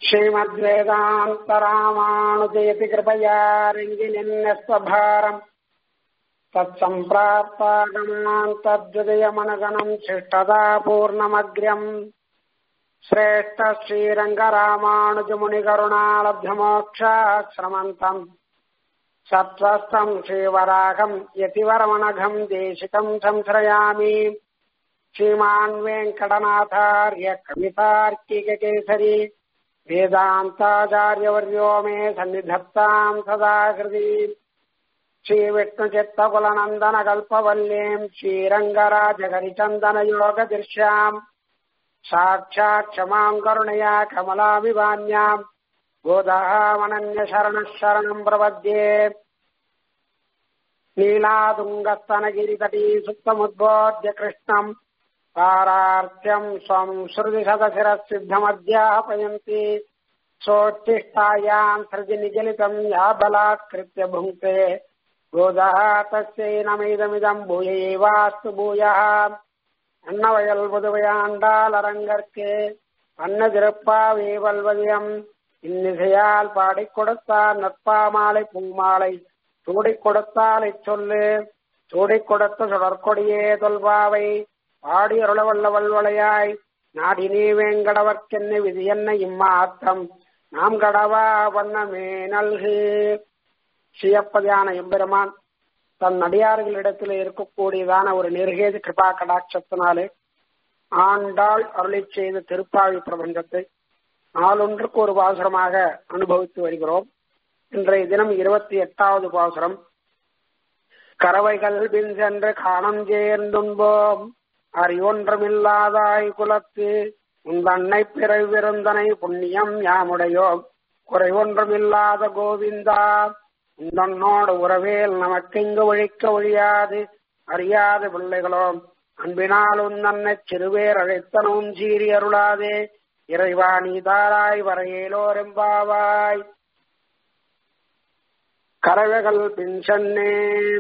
श्रीमद्वेदान्तरामानुजयति कृपया रङ्गिनिन्यस्वभारम् तत्सम्प्राप्तागमान् तद्विदयमनगणम् शिष्टदा पूर्णमग्र्यम् श्रेष्ठ श्रीरङ्गरामानुजमुनिकरुणालब्धमोक्षाश्रमन्तम् सत्त्वस्तम् श्रीवराघम् यतिवरमणघम् देशिकम् संश्रयामि श्रीमान् वेङ्कटनाथार्य कवितार्किककेसरी वेदान्ताचार्यवर्यो मे सन्निधत्ताम् सदा हृदि श्रीविष्णुचित्तकुलनन्दनकल्पवल्लीम् श्रीरङ्गराजहरिचन्दनयोगदृश्याम् साक्षात् क्षमाम् करुणया कमलाभिवान्याम् गोदामनन्यशरणः शरणम् प्रपद्ये नीलातुङ्गस्तनगिरितटी सुप्तमुद्बोध्य कृष्णम् पारार्थ्यम् स्वम् श्रुतिशतशिरःसिद्धमध्यापयन्ति सोत्तिष्ठायाम् सृजनिजलितम् या बलात्कृत्य भुङ्क्ते गोदः तस्यै नमिदमिदम् भूयैवास्तु भूयः அன்னவயல் புதுவையாண்டால் அரங்கற்கே அன்ன திருப்பாவே வல்வதியம் இன்னிசையால் பாடிக் கொடுத்தார் நட்பா மாலை பூமாலை சூடிக் கொடுத்தால் இச்சொல்லு சூடிக் கொடுத்த சுடற்கொடியே தொல்பாவை பாடி அருளவல்ல வல்வளையாய் நாடினே வேங்கடவர்க்கென்ன விதி என்ன இம்மாத்திரம் நாம் கடவா வண்ணமே நல்கு சியப்பதியான எம்பெருமான் தன் அடியார்களிடத்தில் இருக்கக்கூடியதான ஒரு நெருகேது கிருபா கடாட்சத்தினாலே ஆண்டாள் அருளி செய்த திருப்பாவி பிரபஞ்சத்தை நாளொன்றுக்கு ஒரு பாசுரமாக அனுபவித்து வருகிறோம் இன்றைய தினம் இருபத்தி எட்டாவது பாசுரம் கறவைகள் பின் சென்று காணம் சேர்ந்துண்போம் அறிவொன்றமில்லாதாய் குலத்து உந்தன்னை பிறவிருந்தனை புண்ணியம் யாமுடையோம் குறைவொன்றமில்லாத கோவிந்தா உந்தன்னோடு உறவேல் நமக்கெங்கு ஒழிக்க ஒழியாது அறியாத பிள்ளைகளோம் அன்பினால் உந்தன்னை சிறுவேர் அழைத்தனும் சீறி அருளாதே இறைவா நீதாராய் வரையேலோரெம்பாவாய் கறவைகள் பின் சென்னே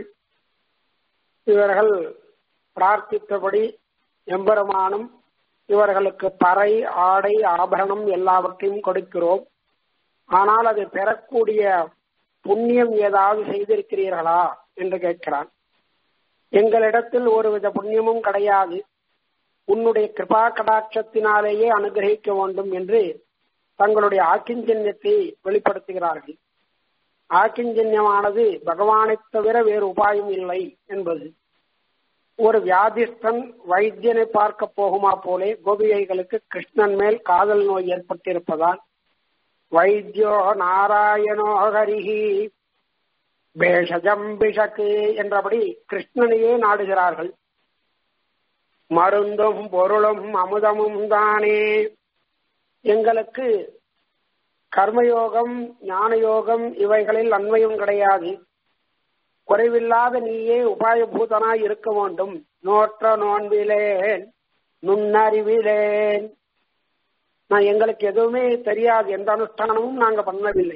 இவர்கள் பிரார்த்தித்தபடி எம்பெருமானும் இவர்களுக்கு பறை ஆடை ஆபரணம் எல்லாவற்றையும் கொடுக்கிறோம் ஆனால் அதை பெறக்கூடிய புண்ணியம் ஏதாவது செய்திருக்கிறீர்களா என்று கேட்கிறான் எங்களிடத்தில் ஒருவித புண்ணியமும் கிடையாது உன்னுடைய கிருபா கடாட்சத்தினாலேயே அனுகிரகிக்க வேண்டும் என்று தங்களுடைய ஆக்கிஞ்சன்யத்தை வெளிப்படுத்துகிறார்கள் ஆக்கிஞ்சன்யமானது பகவானை தவிர வேறு உபாயம் இல்லை என்பது ஒரு வியாதிஸ்தன் வைத்தியனை பார்க்க போகுமா போலே கோபிகைகளுக்கு கிருஷ்ணன் மேல் காதல் நோய் ஏற்பட்டிருப்பதால் வைத்தியோ நாராயணோ ஹரிஹி பேஷஜம் பிஷக்கு என்றபடி கிருஷ்ணனையே நாடுகிறார்கள் மருந்தும் பொருளும் அமுதமும் தானே எங்களுக்கு கர்மயோகம் ஞானயோகம் இவைகளில் அண்மையும் கிடையாது குறைவில்லாத நீயே உபாயபூதனாய் இருக்க வேண்டும் நோற்ற நோன்பிலேன் நுண்ணறிவிலேன் நான் எங்களுக்கு எதுவுமே தெரியாது எந்த அனுஷ்டானமும் நாங்க பண்ணவில்லை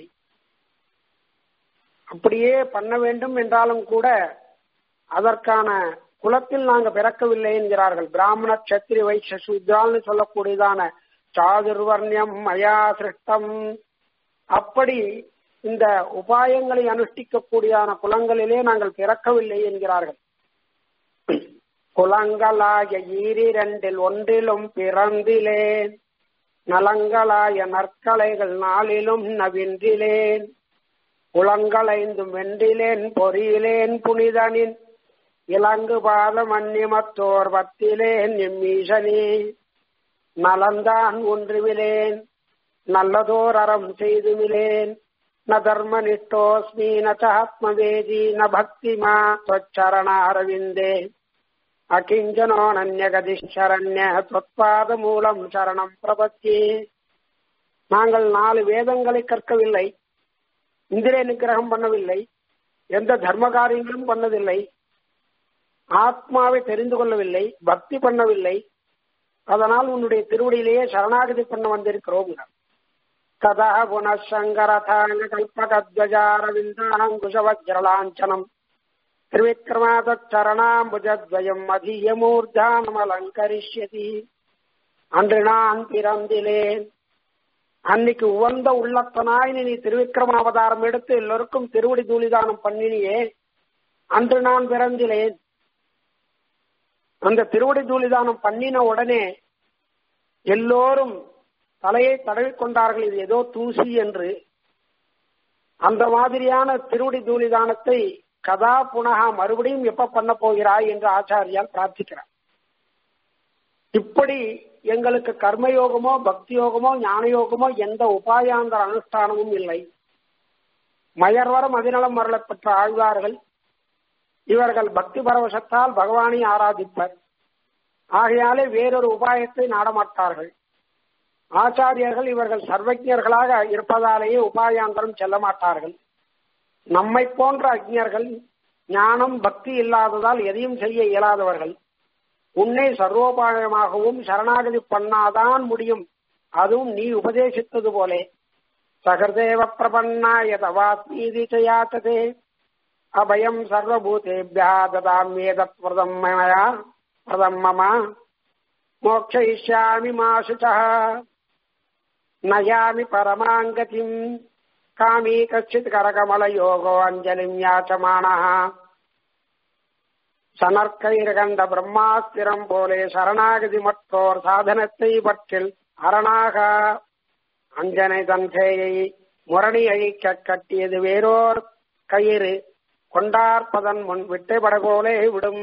அப்படியே பண்ண வேண்டும் என்றாலும் கூட அதற்கான குலத்தில் நாங்க பிறக்கவில்லை என்கிறார்கள் பிராமண கத்திரி வைஷ்ய சூத்ரால்னு சொல்லக்கூடியதான சாதுர்வர்ணியம் மயா சிருஷ்டம் அப்படி இந்த உபாயங்களை அனுஷ்டிக்கக்கூடியதான குலங்களிலே நாங்கள் பிறக்கவில்லை என்கிறார்கள் குலங்களாய ஈரிரண்டில் ஒன்றிலும் பிறந்திலேன் நலங்களாய நற்கலைகள் நாளிலும் நவின்றிலேன் குளங்களைந்தும் வென்றிலேன் பொறியிலேன் புனிதனின் இலங்கு பாத மன்னிமத்தோர் பத்திலேன் எம்மீசனே நலந்தான் ஒன்றுவிலேன் நல்லதோர் அறம் செய்துமிலேன் ந தர்ம நிஷ்டோஸ்மி நாத்மவேதி ந பக்திமா त्वच्चरणारविन्दे அகிஞ்சனோ நன்யகதிஷரண்ய தொற்பாத மூலம் சரணம் பிரபத்தி நாங்கள் நாலு வேதங்களை கற்கவில்லை இந்திரிய நிகிரகம் பண்ணவில்லை எந்த தர்ம காரியங்களும் பண்ணதில்லை ஆத்மாவை தெரிந்து கொள்ளவில்லை பக்தி பண்ணவில்லை அதனால் உன்னுடைய திருவடியிலேயே சரணாகதி பண்ண வந்திருக்கிறோம் கதா புனசங்கரதாங்க கல்பகத்வஜாரவிந்தாங்குஷவஜ்ரலாஞ்சனம் திருவிக்ரமாதச்சரணாம்புஜத்வயம் மதியமூர்தானம் அலங்கரிஷ்யதி அன்று நான் பிறந்திலேன் அன்னைக்கு உவந்த உள்ளத்தனாய் நீ திருவிக்கிரம அவதாரம் எடுத்து எல்லோருக்கும் திருவடி தூளிதானம் பண்ணினியே அன்று நான் பிறந்திலேன் அந்த திருவடி தூளிதானம் பண்ணின உடனே எல்லோரும் தலையை தடவிக்கொண்டார்கள் இது ஏதோ தூசி என்று அந்த மாதிரியான திருவடி தூளிதானத்தை கதா புனகா மறுபடியும் எப்ப பண்ண போகிறாய் என்று ஆச்சாரியால் பிரார்த்திக்கிறார் இப்படி எங்களுக்கு கர்மயோகமோ பக்தி யோகமோ ஞான யோகமோ எந்த உபாயாந்தர அனுஷ்டானமும் இல்லை மயர்வர மதிநலம் மரளப் பெற்ற ஆழ்வார்கள் இவர்கள் பக்தி பரவசத்தால் பகவானை ஆராதிப்பர் ஆகையாலே வேறொரு உபாயத்தை நாடமாட்டார்கள் ஆச்சாரியர்கள் இவர்கள் சர்வஜர்களாக இருப்பதாலேயே உபாயாந்தரம் செல்ல மாட்டார்கள் நம்மை போன்ற அஜ்ஞர்கள் ஞானம் பக்தி இல்லாததால் எதையும் செய்ய இயலாதவர்கள் உன்னை சர்வோபாயமாகவும் சரணாகதி பண்ணாதான் முடியும் அதுவும் நீ உபதேசித்தது போலே சகர்தேவ பிரபன்னாய தவாத்மீதி யாத்ததே அபயம் சர்வபூதேபியா ததாமியேதத் பிரதம் மயா பிரதம் மம மோக்ஷயிஷ்யாமி மாசுச்ச நயாமி பரமாங்கதிம் காமி கச்சித் கரகமலயோகோ அஞ்சலிம் யாச்சமானः சனற்கைர்கண்ட பிரம்மாஸ்திரம் போலே சரணாகதி மற்றோர் சாதனத்தை பற்றில் அரணாக அஞ்சனை தன்சேயை முரணி அழிக்க கட்டியது வேறோர் கயிறு கொண்டார்ப்பதன் முன் விட்டுபட போலே விடும்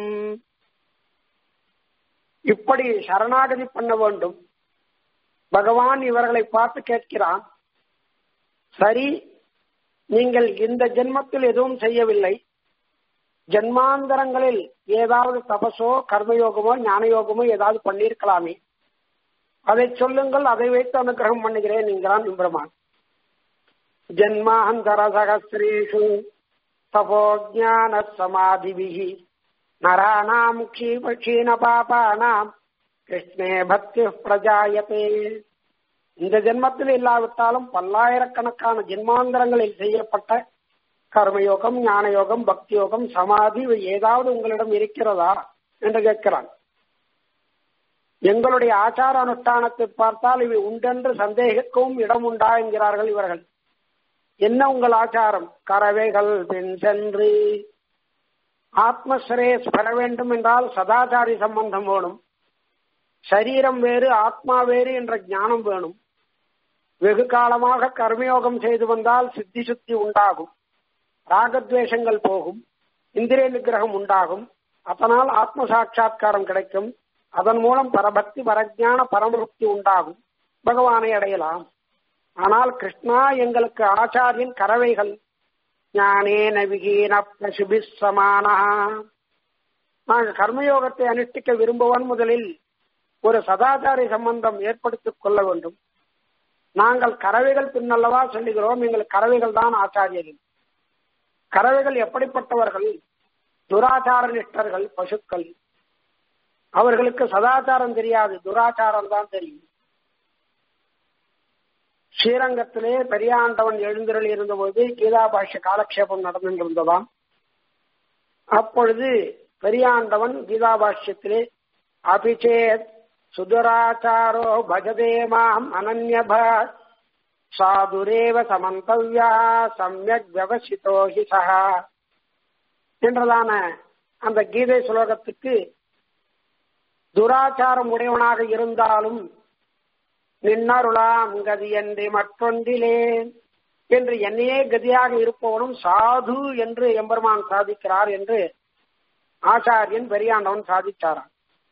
இப்படி சரணாகதி பண்ண வேண்டும் பகவான் இவர்களை பார்த்து கேட்கிறான் சரி நீங்கள் இந்த ஜென்மத்தில் எதுவும் செய்யவில்லை ஜென்மாந்தரங்களில் ஏதாவது தபசோ கர்மயோகமோ ஞானயோகமோ ஏதாவது பண்ணியிருக்கலாமே அதை சொல்லுங்கள் அதை வைத்து அனுகிரகம் பண்ணுகிறேன் என்கிறான் இம்பிரமான் ஜென்மாந்தர சகசிரேஷு தபோஜான சமாதிபிகி நராணாம் க்ஷீண பாபானாம் கிருஷ்ணே பக்தி பிரஜாயத்தே இந்த ஜென்மத்தில் இல்லாவிட்டாலும் பல்லாயிரக்கணக்கான ஜென்மாந்தரங்களில் செய்யப்பட்ட கர்மயோகம் ஞானயோகம் பக்தி யோகம் சமாதி இவை ஏதாவது உங்களிடம் இருக்கிறதா என்று கேட்கிறான் எங்களுடைய ஆச்சார அனுஷ்டானத்தை பார்த்தால் இவை உண்டென்று சந்தேகிக்கவும் இடம் உண்டா என்கிறார்கள் இவர்கள் என்ன உங்கள் ஆச்சாரம் கறவைகள் பின் சென்று ஆத்மஸ்ரேஸ் பெற வேண்டும் என்றால் சதாச்சாரி சம்பந்தம் வேணும் சரீரம் வேறு ஆத்மா வேறு என்ற ஞானம் வேணும் வெகு காலமாக கர்மயோகம் செய்து வந்தால் சித்தி சுத்தி உண்டாகும் ராகத்வேஷங்கள் போகும் இந்திரிய நிகிரகம் உண்டாகும் அதனால் ஆத்ம சாட்சா்காரம் கிடைக்கும் அதன் மூலம் பரபக்தி பரஜான பரமருக்தி உண்டாகும் பகவானை அடையலாம் ஆனால் கிருஷ்ணா எங்களுக்கு ஆச்சாரியின் கறவைகள் ஞானே நவிகீன பசுபி சமானா நாங்கள் கர்மயோகத்தை அனுஷ்டிக்க விரும்புவன் முதலில் ஒரு சதாச்சாரி சம்பந்தம் ஏற்படுத்திக் கொள்ள வேண்டும் நாங்கள் கறவைகள் பின்னல்லவா சொல்லுகிறோம் எங்கள் கறவைகள் தான் ஆச்சாரியர்கள் கறவைகள் எப்படிப்பட்டவர்கள் துராச்சார நிஷ்டர்கள் பசுக்கள் அவர்களுக்கு சதாச்சாரம் தெரியாது துராச்சாரம் தான் தெரியும் ஸ்ரீரங்கத்திலே பெரியாண்டவன் எழுந்திரல் இருந்தபோது கீதா பாஷ்ய காலக்ஷேபம் நடந்திருந்ததாம் அப்பொழுது பெரியாண்டவன் கீதா பாஷ்யத்திலே அபிச்சேத் சுதுராச்சாரோ பஜதே மாம் அனன்யபாத் சாதுரேவ சமந்தவ்யா சமயக் வியவசித்தோ ஹி சஹா என்றதான அந்த கீதை சுலோகத்துக்கு துராச்சாரம் உடையவனாக இருந்தாலும் நின்னருளாம் கதி என்று மற்றொன்றிலேன் என்று என்னையே கதியாக இருப்பவனும் சாது என்று எம்பெருமான் சாதிக்கிறார் என்று ஆச்சாரியன் பெரியாண்டவன் சாதிச்சாராம்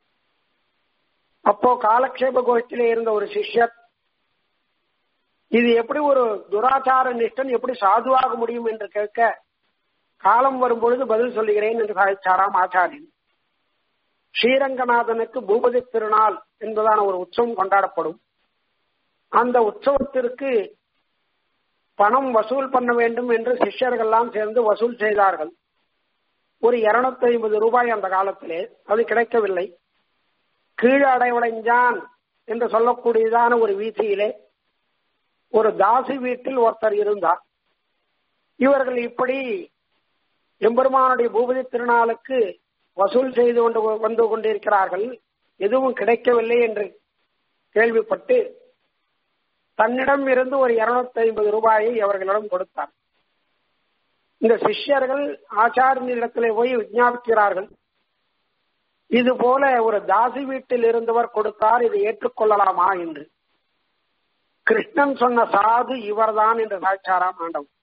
அப்போ காலக்ஷேப கோஷ்டியில இருந்த ஒரு சிஷ்யர் இது எப்படி ஒரு துராச்சார நிஷ்டன் எப்படி சாதுவாக முடியும் என்று கேட்க காலம் வரும்பொழுது பதில் சொல்லுகிறேன் என்று சாதிச்சாராம் ஆச்சாரியன் ஸ்ரீரங்கநாதனுக்கு பூபதி திருநாள் என்பதான ஒரு உற்சவம் கொண்டாடப்படும் அந்த உற்சவத்திற்கு பணம் வசூல் பண்ண வேண்டும் என்று சிஷ்யர்கள்லாம் சேர்ந்து வசூல் செய்தார்கள் ஒரு இருநூத்தி ஐம்பது ரூபாய் அந்த காலத்திலே அது கிடைக்கவில்லை கீழ அடைவடைஞ்சான் என்று சொல்லக்கூடியதான ஒரு வீதியிலே ஒரு தாசி வீட்டில் ஒருத்தர் இருந்தார் இவர்கள் இப்படி எம்பெருமானுடைய பூபதி திருநாளுக்கு வசூல் செய்து கொண்டு வந்து கொண்டிருக்கிறார்கள் எதுவும் கிடைக்கவில்லை என்று கேள்விப்பட்டு தன்னிடம் இருந்து ஒரு இருநூத்தி ஐம்பது ரூபாயை அவர்களிடம் கொடுத்தார் இந்த சிஷ்யர்கள் ஆச்சாரியனிடத்திலே போய் விஞ்ஞாபிக்கிறார்கள் இது போல ஒரு தாசி வீட்டில் இருந்தவர் கொடுத்தார் இதை ஏற்றுக்கொள்ளலாமா என்று கிருஷ்ணன் சொன்ன சாது இவர்தான் என்று சாட்சாராம் ஆண்டவன்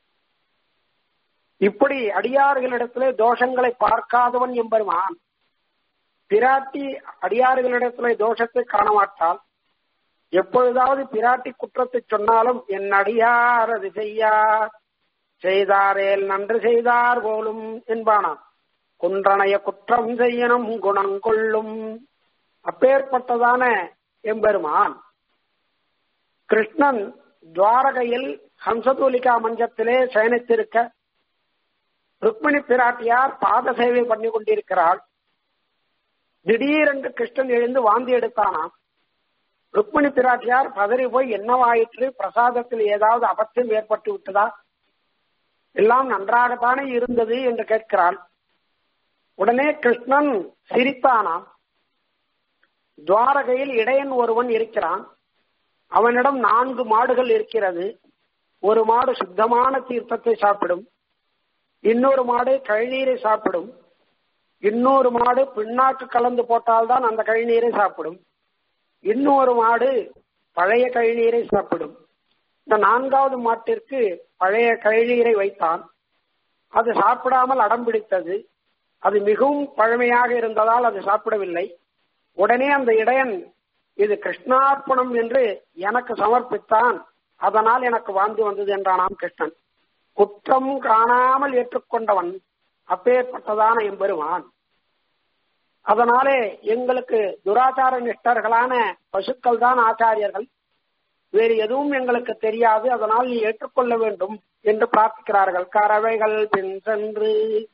இப்படி அடியார்களிடத்திலே தோஷங்களை பார்க்காதவன் என்பருமான் பிராட்டி அடியார்களிடத்திலே தோஷத்தை காண மாட்டால் எப்பொழுதாவது பிராட்டி குற்றத்தை சொன்னாலும் என் அடியார் அது செய்யார் செய்தாரேல் நன்று செய்தார் போலும் என்பானாம் குன்றனைய குற்றம் செய்யணும் குணங்கொள்ளும் அப்பேற்பட்டதான எம்பெருமான் கிருஷ்ணன் துவாரகையில் ஹம்சதூலிகா மஞ்சத்திலே சயனித்திருக்க ருக்மிணி பிராட்டியார் பாத சேவை பண்ணி கொண்டிருக்கிறாள் திடீரென்று கிருஷ்ணன் எழுந்து வாந்தி எடுத்தானாம் ருக்மிணி பிராட்டியார் பதறி போய் என்னவாயிற்று பிரசாதத்தில் ஏதாவது அபத்தியம் ஏற்பட்டு விட்டதா எல்லாம் நன்றாகத்தானே இருந்தது என்று கேட்கிறாள் உடனே கிருஷ்ணன் சிரித்தானாம் துவாரகையில் இடையன் ஒருவன் இருக்கிறான் அவனிடம் நான்கு மாடுகள் இருக்கிறது ஒரு மாடு சுத்தமான தீர்த்தத்தை சாப்பிடும் இன்னொரு மாடு கழிநீரை சாப்பிடும் இன்னொரு மாடு பின்னாக்கு கலந்து போட்டால்தான் அந்த கழிநீரை சாப்பிடும் இன்னொரு மாடு பழைய கழிநீரை சாப்பிடும் இந்த நான்காவது மாட்டிற்கு பழைய கழிநீரை வைத்தான் அது சாப்பிடாமல் அடம் பிடித்தது அது மிகவும் பழமையாக இருந்ததால் அது சாப்பிடவில்லை உடனே அந்த இடையன் இது கிருஷ்ணார்ப்பணம் என்று எனக்கு சமர்ப்பித்தான் அதனால் எனக்கு வாந்தி வந்தது என்றானாம் கிருஷ்ணன் குற்றம் காணாமல் ஏற்றுக்கொண்டவன் அப்பேற்பட்டதான எம்பெருமான் அதனாலே எங்களுக்கு துராச்சார நிஷ்டர்களான பசுக்கள் தான் ஆச்சாரியர்கள் வேறு எதுவும் எங்களுக்கு தெரியாது அதனால் நீ ஏற்றுக்கொள்ள வேண்டும் என்று பிரார்த்திக்கிறார்கள் கறவைகள் பின் சென்று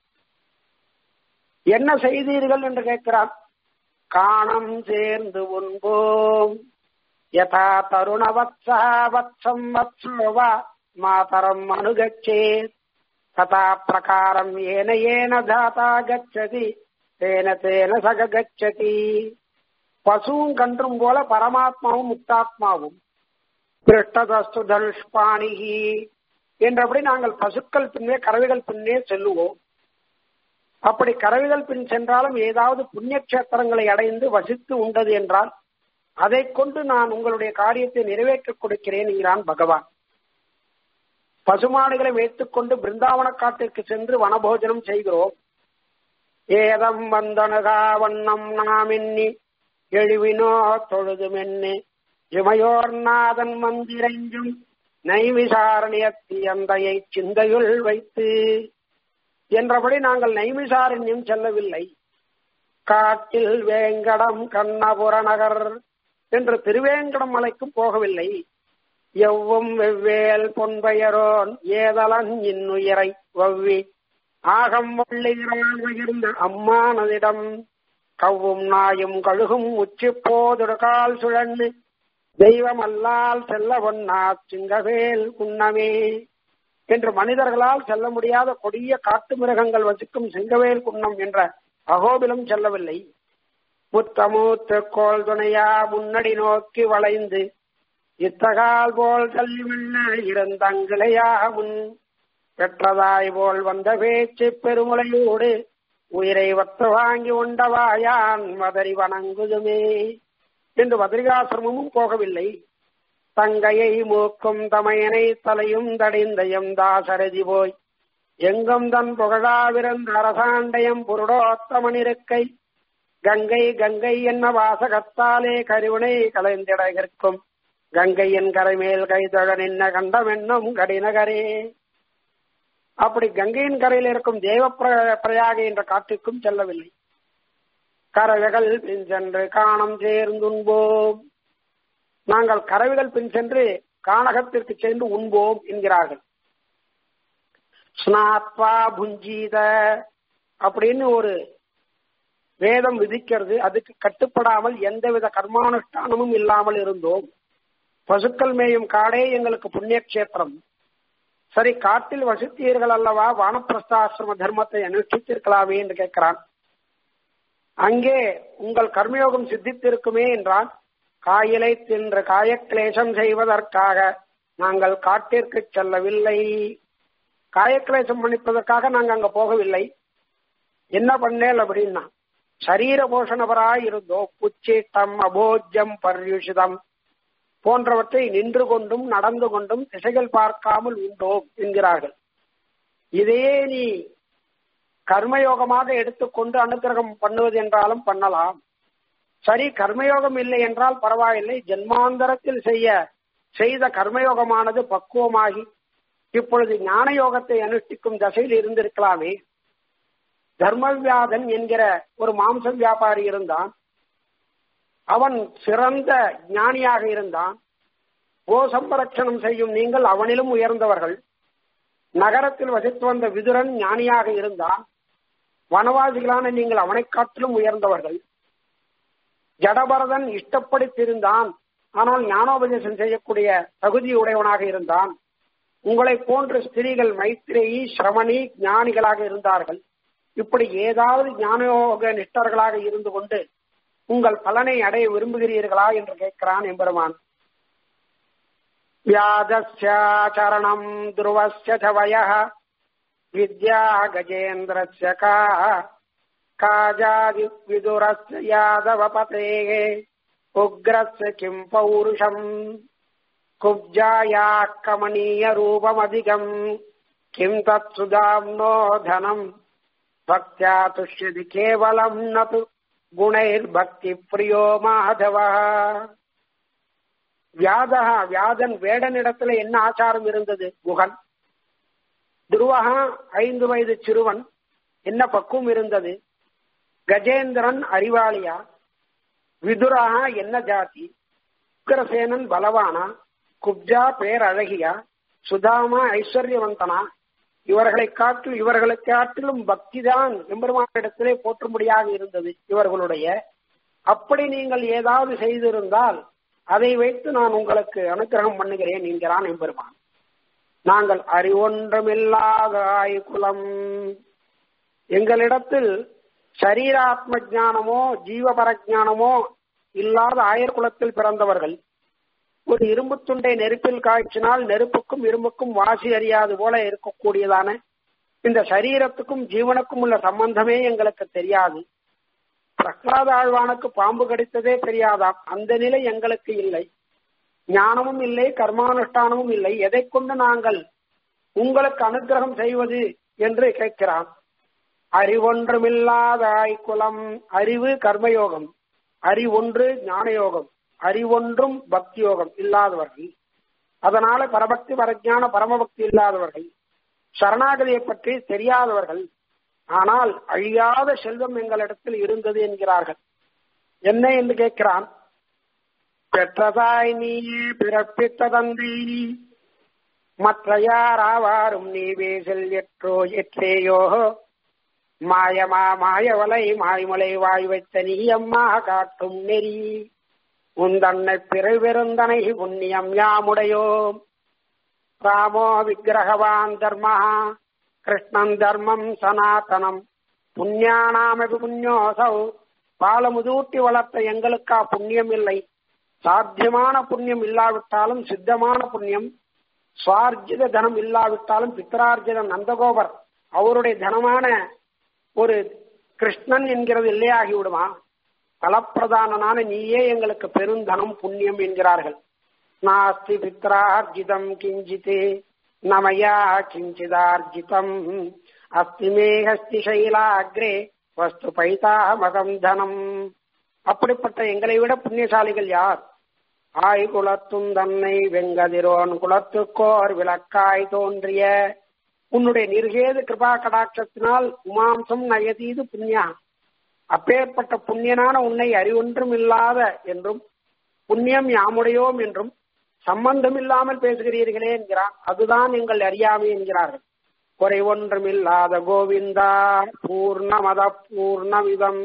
என்ன செய்தீர்கள் என்று கேட்கிறார் காணம் சேர்ந்து உண்போம் யதா தருண வத்சா வத்சம் வத்சோவா மாதரம் அனுகச்சேத் ததா பிரகாரம் ஏன ஏன தாத்தா கச்சதி தேன தேன சக கச்சதி பசுவும் கன்றும் போல பரமாத்மாவும் முக்தாத்மாவும் திருஷ்டதஸ்து தனுஷ்பாணிகி என்றபடி நாங்கள் பசுக்கள் பின்னே கறவைகள் பின்னே செல்லுவோம் அப்படி கறவைகள் பின் சென்றாலும் ஏதாவது புண்ணிய கஷேத்திரங்களை அடைந்து வசித்து உண்டது என்றால் அதை கொண்டு நான் உங்களுடைய காரியத்தை நிறைவேற்றிக் கொடுக்கிறேன் என்கிறான் பகவான் பசுமாடுகளை வைத்துக் கொண்டு பிருந்தாவன காட்டிற்கு சென்று வனபோஜனம் செய்கிறோம் ஏதம் வந்தனகா வண்ணம் நாம் எண்ணி எழுவினோ தொழுதுமென்னு இமையோர் நாதன் மந்திரைஞ்சும் நைவிசாரணியத்தி அந்தையை சிந்தையுள் வைத்து என்றபடி நாங்கள் நைமிசாரண்யம் செல்லவில்லை காட்டில் வேங்கடம் கண்ணபுர நகர் என்று திருவேங்கடம் மலைக்கும் போகவில்லை எவ்வும் வெவ்வேல் பொன்பெயரோன் ஏதலன் இன்னுயிரை வவ்வி ஆகம் வள்ளிகிறான் பகிர்ந்த அம்மானதிடம் கவ்வும் நாயும் கழுகும் உச்சி போதுடுகால் சுழன்னு தெய்வம் அல்லால் செல்ல ஒன்னா சிங்கவேல் குன்னமே என்று மனிதர்களால் செல்ல முடியாத கொடிய காட்டு மிருகங்கள் வசிக்கும் சிங்கவேல் குன்னம் என்ற அகோபிலம் செல்லவில்லை முத்தமூத்து கோல் துணையா முன்னடி நோக்கி வளைந்து இத்தகால் போல் தள்ளி வெள்ள இருந்தங்கிளையா முன் பெற்றதாய் போல் வந்த பேச்சு பெருமுளையோடு உயிரை வத்து வாங்கி உண்டவாயான் மதறி வணங்குதுமே என்று மதுரிகாசிரமமும் போகவில்லை தங்கையை மூக்கும் தமையனை தலையும் தடிந்தயம் தாசரதி போய் எங்கும் தன் புகழாவிருந்த அரசாண்டயம் புருடோத்தமனிருக்கை கங்கை கங்கை என்ன வாசகத்தாலே கருவினை கலைந்திடகிற்கும் கங்கையின் கரைமேல் கைதழ நின்ன கண்டம் என்னும் கடிநகரே அப்படி கங்கையின் கரையில் இருக்கும் தேவ பிரயாக என்ற காட்டிற்கும் செல்லவில்லை கரவைகள் பின் சென்று காணம் சேர்ந்துண்போம் நாங்கள் கரவிகள் பின் சென்று கானகத்திற்கு சென்று உண்போம் என்கிறார்கள் ஸ்நாத்வா புஞ்சீத அப்படின்னு ஒரு வேதம் விதிக்கிறது அதுக்கு கட்டுப்படாமல் எந்தவித கர்மானுஷ்டானமும் இல்லாமல் இருந்தோம் பசுக்கள் மேயும் காடே எங்களுக்கு புண்ணிய கஷேத்திரம் சரி காட்டில் வசித்தீர்கள் அல்லவா வானப்பிரஸ்தாசிரம தர்மத்தை அனுஷ்டித்திருக்கலாமே என்று கேட்கிறான் அங்கே உங்கள் கர்மயோகம் சித்தித்திருக்குமே என்றான் காயிலை தின்று காயக்லேசம் செய்வதற்காக நாங்கள் காட்டிற்கு செல்லவில்லை காயக்லேசம் பண்ணிப்பதற்காக நாங்கள் அங்க போகவில்லை என்ன பண்ணேல் அப்படின்னா சரீர போஷணவராய் இருந்தோம் புச்சிட்டம் அபோஜம் பர்யுஷிதம் போன்றவற்றை நின்று கொண்டும் நடந்து கொண்டும் திசைகள் பார்க்காமல் உண்டோம் என்கிறார்கள் இதே நீ கர்மயோகமாக எடுத்துக்கொண்டு அனுகிரகம் பண்ணுவது என்றாலும் பண்ணலாம் சரி கர்மயோகம் இல்லை என்றால் பரவாயில்லை ஜென்மாந்தரத்தில் செய்ய செய்த கர்மயோகமானது பக்குவமாகி இப்பொழுது ஞான யோகத்தை அனுஷ்டிக்கும் தசையில் இருந்திருக்கலாமே தர்மவியாதன் என்கிற ஒரு மாம்ச வியாபாரி இருந்தான் அவன் சிறந்த ஞானியாக இருந்தான் கோ சம்பரட்சணம் செய்யும் நீங்கள் அவனிலும் உயர்ந்தவர்கள் நகரத்தில் வசித்து வந்த விதுரன் ஞானியாக இருந்தான் வனவாசிகளான நீங்கள் அவனை காட்டிலும் உயர்ந்தவர்கள் ஜடபரதன் இஷ்டப்படி திருந்தான் ஆனால் ஞானோபதேசம் செய்யக்கூடிய தகுதியுடையவனாக இருந்தான் உங்களை போன்ற ஸ்திரீகள் மைத்ரேயி சிரமணி ஞானிகளாக இருந்தார்கள் இப்படி ஏதாவது ஞானயோக நிஷ்டர்களாக இருந்து கொண்டு உங்கள் பலனை அடைய விரும்புகிறீர்களா என்று கேட்கிறான் எம்பெருமான் வியாதஸ்யாச்சரணம் துருவஸ்ய வய வித்யா கஜேந்திரஸ்ய கா காஜாதி விதுரஸ்ய யாதவபதே உக்ரஸ்ய கிம் பௌருஷம் குப்ஜாயா கமனீய ரூபமதிகம் கிம் தத் சுதாம்னோ தனம் பக்தியா துஷ்யதி கேவலம் நது குணைர்பக்தி பிரியோ மாதவ வியாதா வியாதன் வேடனிடத்துல என்ன ஆச்சாரம் இருந்தது குகன் துருவகா ஐந்து வயது சிறுவன் என்ன பக்குவம் இருந்தது கஜேந்திரன் அறிவாளியா விதுரகா என்ன ஜாதி உக்கரசேனன் பலவானா குப்ஜா பேரழகியா சுதாமா ஐஸ்வர்யவந்தனா இவர்களை காட்டில் இவர்களை காட்டிலும் பக்திதான் எம்பெருமானிடத்திலே போற்றும்படியாக இருந்தது இவர்களுடைய அப்படி நீங்கள் ஏதாவது செய்திருந்தால் அதை வைத்து நான் உங்களுக்கு அனுகிரகம் பண்ணுகிறேன் என்கிறான் எம்பெருமான் நாங்கள் அறிவொன்றமில்லாத ஆய்குலம் எங்களிடத்தில் சரீராத்ம ஜானமோ ஜீவபர ஜானமோ இல்லாத ஆயர் குலத்தில் பிறந்தவர்கள் ஒரு இரும்பு துண்டை நெருப்பில் காய்ச்சினால் நெருப்புக்கும் இரும்புக்கும் வாசி அறியாது போல இருக்கக்கூடியதான இந்த சரீரத்துக்கும் ஜீவனுக்கும் உள்ள சம்பந்தமே எங்களுக்கு தெரியாது பிரகலாத ஆழ்வானுக்கு பாம்பு கடித்ததே தெரியாதாம் அந்த நிலை எங்களுக்கு இல்லை ஞானமும் இல்லை கர்மானுஷ்டானமும் இல்லை எதை கொண்டு நாங்கள் உங்களுக்கு அனுகிரகம் செய்வது என்று கேட்கிறான் அறிவொன்றுமில்லாத ஆய்குலம் அறிவு கர்மயோகம் அறிவொன்று ஞானயோகம் அறிவொன்றும் பக்தி யோகம் இல்லாதவர்கள் அதனால பரபக்தி பரஜான பரமபக்தி இல்லாதவர்கள் சரணாகதியை பற்றி தெரியாதவர்கள் ஆனால் அழியாத செல்வம் எங்களிடத்தில் இருந்தது என்கிறார்கள் என்ன என்று கேட்கிறான் பெற்றதாய் நீயே பிறப்பித்த தந்தை நீ மற்ற யாராவாரும் நீ வேசல் எற்றோ எற்றேயோ மாயமா மாயவலை மாய்மலை வாய் வைத்த நீ அம்மா காட்டும் நெறி உந்தன்னை பிறவிருந்தனை புண்ணியம் யாமுடையோம் ராமோ விக்கிரகவான் தர்மா கிருஷ்ணன் தர்மம் சனாதனம் புண்ணியானாமபி புண்ணியோசௌ பாலமுதூட்டி வளர்த்த எங்களுக்கா புண்ணியம் இல்லை சாத்தியமான புண்ணியம் இல்லாவிட்டாலும் சித்தமான புண்ணியம் சுவார்ஜித தனம் இல்லாவிட்டாலும் பித்ரார்ஜித நந்தகோபர் அவருடைய தனமான ஒரு கிருஷ்ணன் என்கிறது இல்லையாகி விடுமா பலப்பிரதானனான நீயே எங்களுக்கு பெருந்தனம் புண்ணியம் என்கிறார்கள் நாஸ்தி பித்ரார்ஜிதம் கிஞ்சித் நமயா கிஞ்சிதார்ஜிதம் அஸ்தி மே ஹஸ்தி சைலாகிரே வஸ்து பைதாமகம் தனம் அப்படிப்பட்ட எங்களை விட புண்ணியசாலிகள் யார் ஆய் குலத்தும் தன்னை வெங்கதிரோன் குலத்துக்கோர் விளக்காய் தோன்றிய உன்னுடைய நிர்கேது கிருபா கடாட்சத்தினால் உமாம்சம் நயதீது புண்ணியா அப்பேற்பட்ட புண்ணியனான உன்னை அறிவொன்றும் இல்லாத என்றும் புண்ணியம் யாமுடையோம் என்றும் சம்பந்தம் இல்லாமல் பேசுகிறீர்களே என்கிறான் அதுதான் எங்கள் அறியாமை என்கிறார்கள் குறை ஒன்றுமில்லாத கோவிந்தா பூர்ணமத பூர்ணமிதம்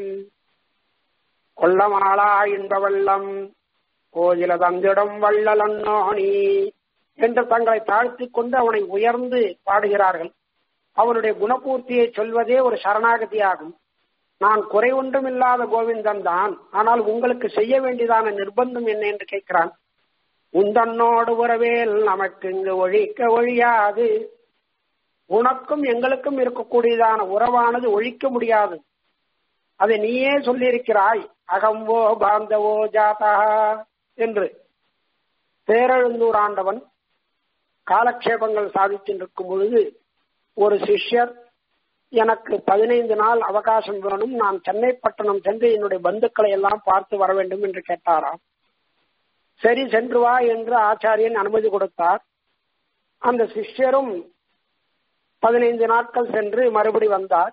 கொல்லமாளா இன்பவள்ளம் கோயில தந்திடம் வள்ளலன்னோணி என்று தங்களை தாழ்த்திக் கொண்டு அவனை உயர்ந்து பாடுகிறார்கள் அவனுடைய குணபூர்த்தியை சொல்வதே ஒரு சரணாகதியாகும் நான் குறை ஒன்றும் இல்லாத கோவிந்தன் தான் ஆனால் உங்களுக்கு செய்ய வேண்டியதான நிர்பந்தம் என்ன என்று கேட்கிறான் உந்தன்னோடு உறவேல் நமக்கு இங்கு ஒழிக்க ஒழியாது உனக்கும் எங்களுக்கும் இருக்கக்கூடியதான உறவானது ஒழிக்க முடியாது அதை நீயே சொல்லியிருக்கிறாய் அகம்போ பாந்தவோ ஜாதா என்று பேரெழுந்தூர் ஆண்டவன் காலக்ஷேபங்கள் சாதித்திருக்கும் பொழுது ஒரு சிஷ்யர் எனக்கு பதினைந்து நாள் அவகாசம் வேணும் நான் சென்னை பட்டணம் சென்று என்னுடைய பந்துக்களை எல்லாம் பார்த்து வர வேண்டும் என்று கேட்டாராம் சரி சென்று வா என்று ஆச்சாரியன் அனுமதி கொடுத்தார் அந்த சிஷ்யரும் பதினைந்து நாட்கள் சென்று மறுபடி வந்தார்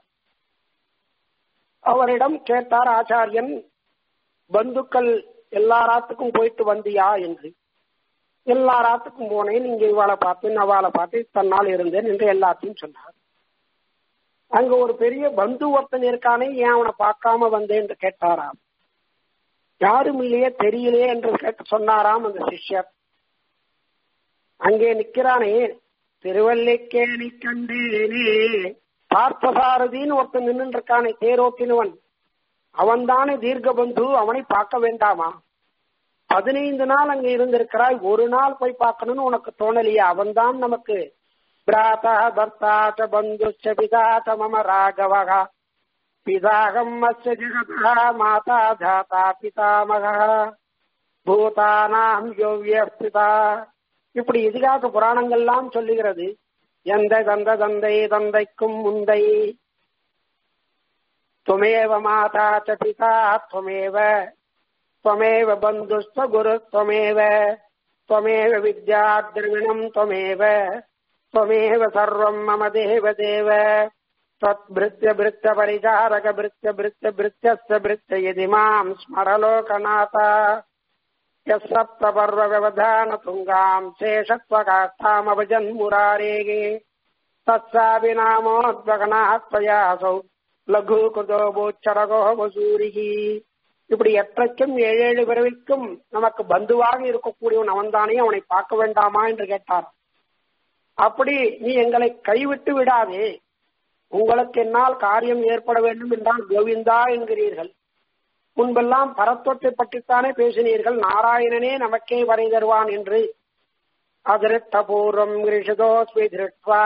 அவரிடம் கேட்டார் ஆச்சாரியன் பந்துக்கள் எல்லா ராத்துக்கும் போயிட்டு வந்தியா என்று எல்லா ராத்துக்கும் போனேன் இங்க இவாளை பார்த்தேன் அவாளை பார்த்து தன்னால் இருந்தேன் என்று எல்லாத்தையும் சொன்னார் அங்க ஒரு பெரிய பந்து ஒருத்தன் இருக்கானே ஏன் அவனை பார்க்காம வந்தேன் என்று கேட்டாராம் யாரும் இல்லையே தெரியலையே என்று கேட்டு சொன்னாராம் அந்த சிஷ்யர் அங்கே நிக்கிறானே திருவல்லிக்கேணி கண்டேனே பார்த்தசாரதின்னு ஒருத்தன் நின்று இருக்கானே தேரோட்டினவன் அவன் தானே தீர்க்க பந்து அவனை பார்க்க வேண்டாமா பதினைந்து நாள் அங்க இருந்திருக்கிறாய் ஒரு நாள் போய் பார்க்கணும்னு உனக்கு தோணலையா அவன் தான் நமக்கு பிராத்தா பர்த்தா ச பந்துச்ச பிதா ச மம ராகவகா பிதாகம் அஸ்ய ஜகதா மாதா தாத்தா பிதாமகா பூதானாம் யோவிய பிதா இப்படி இதிகாச புராணங்கள்லாம் சொல்லுகிறது எந்த தந்த தந்தை தந்தைக்கும் முந்தை துமேவ மாதா ச பிதா துமேவ त्वमेव बन्धुस्त्व गुरुत्वमेव त्वमेव विद्याद्रविणम् त्वमेव त्वमेव सर्वम् मम देव देव त्वद्भृत्य भृत्य परिचारक भृत्य भृत्य भृत्यस्य भृत्य यदि माम् स्मरलोकनाथ यः सप्तपर्वव्यवधान तुङ्गाम् शेषत्वकाष्ठामभजन्मुरारेः तत्साभिनामोद्वगनाः त्वयासौ लघुकृतो बोच्चरगो वसूरिः இப்படி எட்டக்கும் ஏழு ஏழு பிறவிக்கும் நமக்கு பந்துவாக இருக்கக்கூடியவன் அவன்தானே அவனை பார்க்க வேண்டாமா என்று கேட்டார் அப்படி நீ எங்களை கைவிட்டு விடாதே உங்களுக்கு என்னால் காரியம் ஏற்பட வேண்டும் என்றால் கோவிந்தா என்கிறீர்கள் முன்பெல்லாம் பரத்வத்தை பற்றித்தானே பேசினீர்கள் நாராயணனே நமக்கே வரை தருவான் என்று அதிருத்த பூர்வம் கிரிஷதோஸ்மி திருட்வா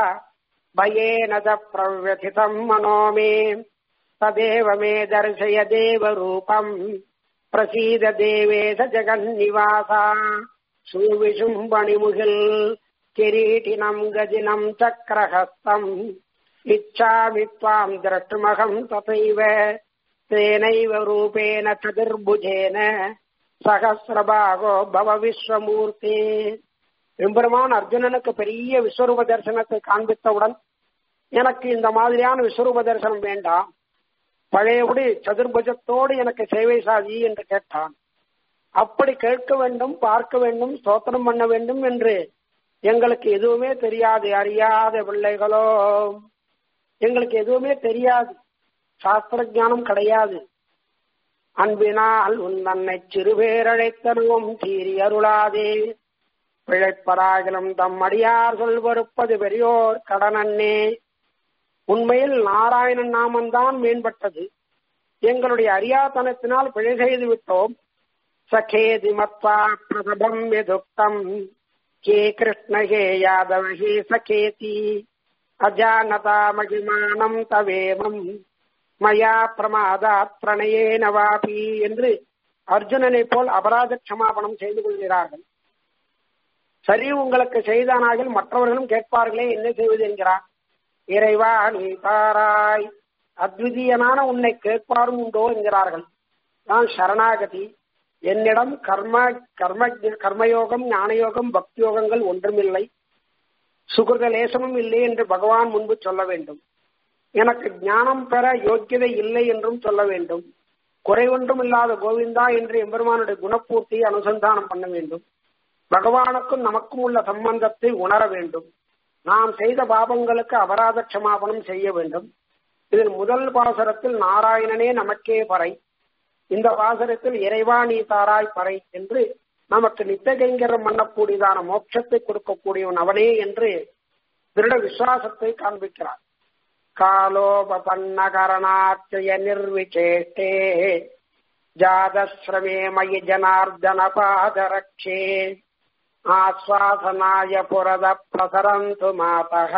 பயேனத பிரவியதிதம் மனோமே तदेव मे दर्शय देवरूपम् प्रसीद देवेश जगन्निवासा सुविशुम्बणिमुहिल् किरीटिनम् गजिनम् चक्रहस्तम् इच्छामि त्वाम् द्रष्टुमहम् तथैव तेनैव रूपेण चतुर्भुजेन சகசிரபாகோ பவ விஸ்வமூர்த்தி எம்பெருமான் அர்ஜுனனுக்கு பெரிய விஸ்வரூப தரிசனத்தை காண்பித்தவுடன் எனக்கு இந்த மாதிரியான விஸ்வரூப தரிசனம் வேண்டாம் பழையபடி சதுர்புஜத்தோடு எனக்கு சேவை சாதி என்று கேட்டான் அப்படி கேட்க வேண்டும் பார்க்க வேண்டும் ஸ்தோத்திரம் பண்ண வேண்டும் என்று எங்களுக்கு எதுவுமே தெரியாது அறியாத பிள்ளைகளோ எங்களுக்கு எதுவுமே தெரியாது சாஸ்திர ஞானம் கிடையாது அன்பினால் உன் தன்னை சிறுபேரழைத்தனும் தீரி அருளாதே பிழைப்பராகிலும் தம் அடியார் சொல்வறுப்பது பெரியோர் கடனன்னே உண்மையில் நாராயணன் நாமந்தான் மேம்பட்டது எங்களுடைய அரியாத்தனத்தினால் பிழை செய்து விட்டோம் சகேதி மத்வா பிரதபம் எதுக்தம் கே கிருஷ்ண ஹே யாதவ ஹே சகேதி அஜானதா மகிமானம் தவேமம் மயா பிரமாதாத் பிரணயேன வாபி என்று அர்ஜுனனை போல் அபராத க்ஷமாபணம் செய்து கொள்கிறார்கள் சரி உங்களுக்கு செய்தானாகில் மற்றவர்களும் கேட்பார்களே என்ன செய்வது என்கிறார் இறைவா நீ தாராய் அத்விதீயனான உன்னை கேட்பாரும் உண்டோ என்கிறார்கள் நான் சரணாகதி என்னிடம் கர்ம கர்ம கர்மயோகம் ஞானயோகம் பக்தி யோகங்கள் ஒன்றுமில்லை சுகிருத லேசமும் இல்லை என்று பகவான் முன்பு சொல்ல வேண்டும் எனக்கு ஞானம் பெற யோக்கியதை இல்லை என்றும் சொல்ல வேண்டும் குறை ஒன்றும் இல்லாத கோவிந்தா என்று எம்பெருமானுடைய குணப்பூர்த்தியை அனுசந்தானம் பண்ண வேண்டும் பகவானுக்கும் நமக்கும் உள்ள சம்பந்தத்தை உணர வேண்டும் நாம் செய்த பாபங்களுக்கு அபராத க்ஷமாபணம் செய்ய வேண்டும் இதில் முதல் பாசரத்தில் நாராயணனே நமக்கே பறை இந்த பாசரத்தில் இறைவா நீ தாராய் பறை என்று நமக்கு நித்தகைங்கரம் பண்ணக்கூடியதான மோட்சத்தை கொடுக்கக்கூடியவன் அவனே என்று திருட விசுவாசத்தை காண்பிக்கிறார் कालोपपन्नकरणार्चय निर्विचेष्टे जातश्रमे मयि जनार्दनपादरक्षे आश्वासनाय पुरद प्रसरन्तु मातः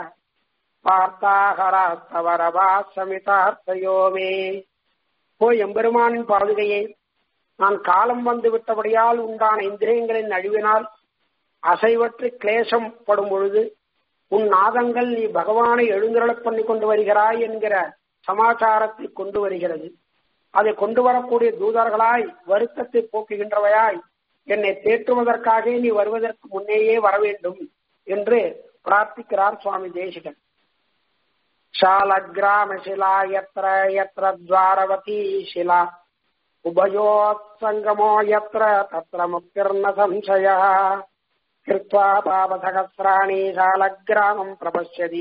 பார்த்தாகராஸ்தவரவா சமிதார்த்தயோ மே ஓ எம்பெருமானின் பாதுகையே நான் காலம் வந்து விட்டபடியால் உண்டான இந்திரியங்களின் அழிவினால் அசைவற்று கிளேசம் படும் பொழுது உன் நாதங்கள் நீ பகவானை எழுந்தருளப் பண்ணி கொண்டு வருகிறாய் என்கிற சமாச்சாரத்தை கொண்டு வருகிறது அதை கொண்டு வரக்கூடிய தூதர்களாய் வருத்தத்தை போக்குகின்றவையாய் என்னை தேற்றுவதற்காக நீ வருவதற்கு முன்னேயே வர வேண்டும் என்று பிரார்த்திக்கிறார் சுவாமி தேசிகன் शालग्रामशिला यत्र यत्र द्वारवती शिला उभयोत्सङ्गमो यत्र तत्र मुक्तिर्न संशयः कृत्वा पापसहस्राणि शालग्रामम् प्रपश्यति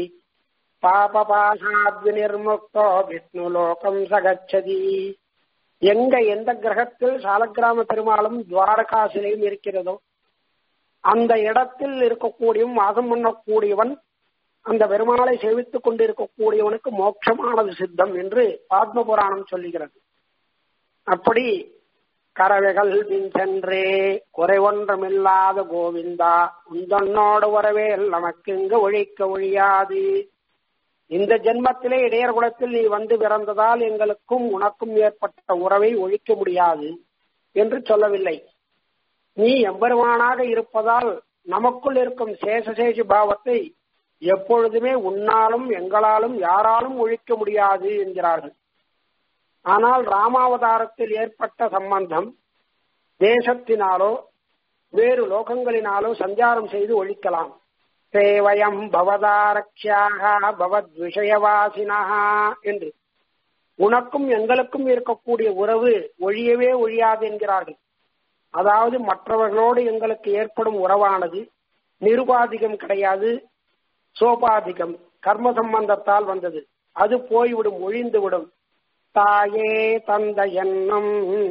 பாபபாசாத்வினிர்முக்தோ விஷ்ணுலோகம் சகச்சதி எங்க எந்த கிரகத்தில் சாலக்கிராம பெருமாளும் துவாரகா சிலையும் இருக்கிறதோ அந்த இடத்தில் இருக்கக்கூடியவன் வாசம் பண்ணக்கூடியவன் அந்த பெருமாளை சேவித்துக் கொண்டிருக்கக்கூடியவனுக்கு மோட்சமானது சித்தம் என்று ஆத்ம புராணம் சொல்லுகிறது அப்படி கரவைகள் பின் சென்றே குறை ஒன்றுமில்லாத கோவிந்தா உந்தன்னோடு உறவே நமக்கு இங்கு ஒழிக்க ஒழியாது இந்த ஜென்மத்திலே இடையர் குலத்தில் நீ வந்து பிறந்ததால் எங்களுக்கும் உனக்கும் ஏற்பட்ட உறவை ஒழிக்க முடியாது என்று சொல்லவில்லை நீ எம்பெருமானாக இருப்பதால் நமக்குள் இருக்கும் சேஷசேஷி பாவத்தை எப்பொழுதுமே உன்னாலும் எங்களாலும் யாராலும் ஒழிக்க முடியாது என்கிறார்கள் ஆனால் ராமாவதாரத்தில் ஏற்பட்ட சம்பந்தம் தேசத்தினாலோ வேறு லோகங்களினாலோ சஞ்சாரம் செய்து ஒழிக்கலாம் சேவயம் பவதாரக்ஷியாக பவத் விஷயவாசினா என்று உனக்கும் எங்களுக்கும் இருக்கக்கூடிய உறவு ஒழியவே ஒழியாது என்கிறார்கள் அதாவது மற்றவர்களோடு எங்களுக்கு ஏற்படும் உறவானது நிருபாதிகம் கிடையாது சோபாதிகம் கர்ம சம்பந்தத்தால் வந்தது அது போய்விடும் ஒழிந்துவிடும் தாயே தந்த என்னும்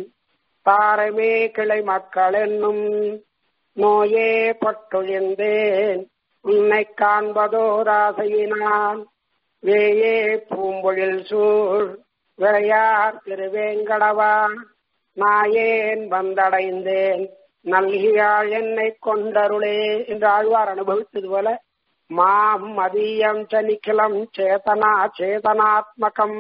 தாரமே கிளை மக்கள் என்னும் நோயே பட்டொழிந்தேன் உன்னை காண்பதோராசையினான் வேயே பூம்பொழில் சூழ் விளையார் திருவேங்கடவா நாயேன் வந்தடைந்தேன் நல்கியாள் என்னை கொண்டருளே என்று ஆழ்வார் அனுபவித்தது போல மாம் மதியம் சனிக்கிலம் சேதனா சேதனாத்மகம்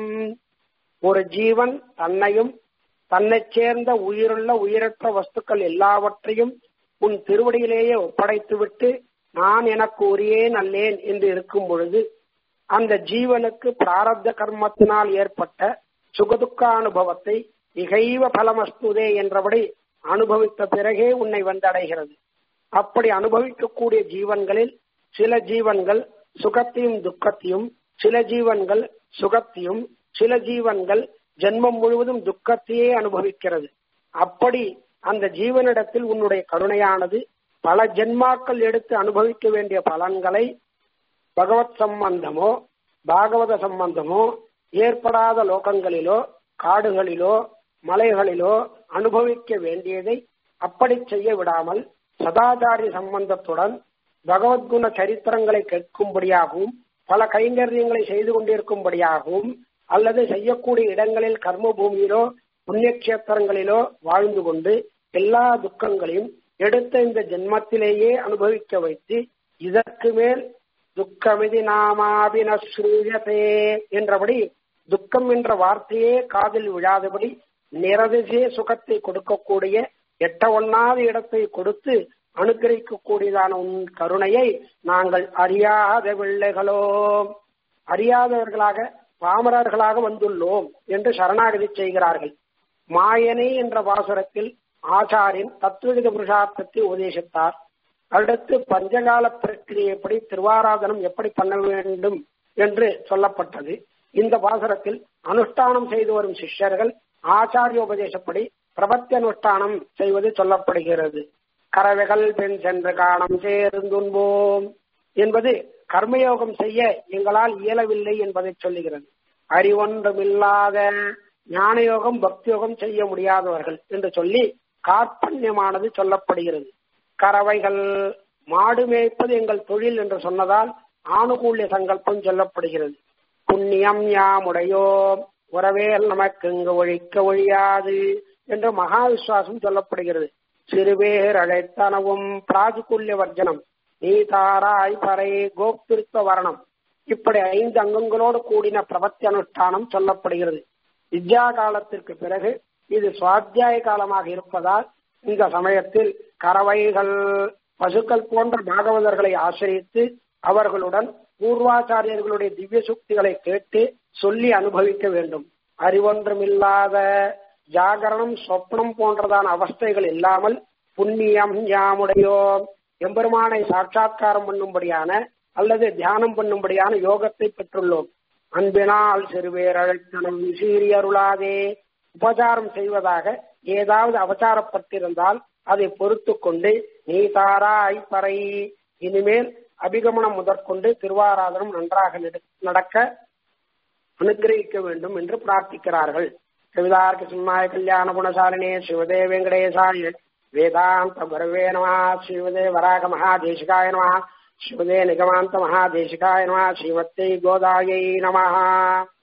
ஒரு ஜீவன் தன்னையும் தன்னை சேர்ந்த உயிருள்ள உயிரற்ற வஸ்துக்கள் எல்லாவற்றையும் உன் திருவடியிலேயே ஒப்படைத்துவிட்டு நான் எனக்கு உரியேன் அல்லேன் என்று இருக்கும் பொழுது அந்த ஜீவனுக்கு பிராரப்த கர்மத்தினால் ஏற்பட்ட சுகதுக்க அனுபவத்தை இகைவ பலமஸ்துதே என்றபடி அனுபவித்த பிறகே உன்னை வந்தடைகிறது அப்படி அனுபவிக்கக்கூடிய ஜீவன்களில் சில ஜீவன்கள் சுகத்தையும் துக்கத்தையும் சில ஜீவன்கள் சுகத்தையும் சில ஜீவன்கள் ஜென்மம் முழுவதும் துக்கத்தையே அனுபவிக்கிறது அப்படி அந்த ஜீவனிடத்தில் உன்னுடைய கருணையானது பல ஜென்மாக்கள் எடுத்து அனுபவிக்க வேண்டிய பலன்களை பகவத் சம்பந்தமோ பாகவத சம்பந்தமோ ஏற்படாத லோகங்களிலோ காடுகளிலோ மலைகளிலோ அனுபவிக்க வேண்டியதை அப்படி செய்ய விடாமல் சதாச்சாரி சம்பந்தத்துடன் பகவத்குண சரித்திரங்களை கேட்கும்படியாகவும் பல கைங்கரியங்களை செய்து கொண்டிருக்கும்படியாகவும் அல்லது செய்யக்கூடிய இடங்களில் கர்ம பூமியிலோ புண்ணியக்ஷேத்திரங்களிலோ வாழ்ந்து கொண்டு எல்லா துக்கங்களையும் எடுத்த இந்த ஜென்மத்திலேயே அனுபவிக்க வைத்து இதற்கு மேல் துக்கமிதி நாமாபினஸ்ரூயதே என்றபடி துக்கம் என்ற வார்த்தையே காதில் விழாதபடி நிரதிசே சுகத்தை கொடுக்கக்கூடிய எட்ட ஒண்ணாத இடத்தை கொடுத்து அனுகிரகிக்கக்கூடியதான உன் கருணையை நாங்கள் அறியாத பிள்ளைகளோ அறியாதவர்களாக பாமரர்களாக வந்துள்ளோம் என்று சரணாகதி செய்கிறார்கள் மாயனை என்ற வாசரத்தில் ஆச்சாரியன் தத்துவகித புருஷார்த்தத்தை உபதேசித்தார் அடுத்து பஞ்சகால பிரக்கிரியைப்படி திருவாராதனம் எப்படி பண்ண வேண்டும் என்று சொல்லப்பட்டது இந்த பாசரத்தில் அனுஷ்டானம் செய்து வரும் சிஷ்யர்கள் ஆச்சாரிய உபதேசப்படி பிரபத்தி அனுஷ்டானம் செய்வது சொல்லப்படுகிறது கரவைகள் பெண் சென்று காணம் சேர்ந்துன்போம் என்பது கர்மயோகம் செய்ய எங்களால் இயலவில்லை என்பதை சொல்லுகிறது அறிவொன்றுமில்லாத ஞானயோகம் பக்தியோகம் செய்ய முடியாதவர்கள் என்று சொல்லி கார்பண்யமானது சொல்லப்படுகிறது கறவைகள் மாடு மேய்ப்பது எங்கள் தொழில் என்று சொன்னதால் ஆணுகூல்ய சங்கல்பம் சொல்லப்படுகிறது புண்ணியம் யாமுடையோம் உறவேல் நமக்கு இங்கு ஒழிக்க ஒழியாது என்று மகா விசுவாசம் சொல்லப்படுகிறது சிறுபேர் அழைத்தனவும் பிராஜுக்குல்ய வர்ஜனம் நீ தாராய் பறை கோப்திருத்த வர்ணம் இப்படி ஐந்து அங்கங்களோடு கூடின பிரபத்தி அனுஷ்டானம் சொல்லப்படுகிறது வித்யா காலத்திற்கு பிறகு இது சுவாத்தியாய காலமாக இருப்பதால் இந்த சமயத்தில் கறவைகள் பசுக்கள் போன்ற பாகவதர்களை ஆசிரித்து அவர்களுடன் பூர்வாச்சாரியர்களுடைய திவ்ய சுக்திகளை கேட்டு சொல்லி அனுபவிக்க வேண்டும் அறிவொன்றுமில்லாத ஜாகரணம் சொப்னம் போன்றதான அவஸ்தைகள் இல்லாமல் புண்ணியம் யாமுடையோம் எம்பெருமானை சாட்சா்காரம் பண்ணும்படியான அல்லது தியானம் பண்ணும்படியான யோகத்தை பெற்றுள்ளோம் அன்பினால் சிறுவேர் அழைத்தனம் சீறி அருளாதே உபசாரம் செய்வதாக ஏதாவது அவசாரப்பட்டிருந்தால் அதை பொறுத்து கொண்டு நீ தாராய் பறை இனிமேல் அபிகமனம் முதற்கொண்டு திருவாராதனம் நன்றாக நடக்க அனுகிரகிக்க வேண்டும் என்று பிரார்த்திக்கிறார்கள் கவிதார்க்க சிம்மாய கல்யாண குணசாலினே சிவதே வெங்கடேசாய வேதாந்த குரவே நம ஸ்ரீமதே வராக மகாதேசிகாய நம ஸ்ரீமதே நிகமாந்த மகாதேசிகாய நம ஸ்ரீமத்தை கோதாயை நம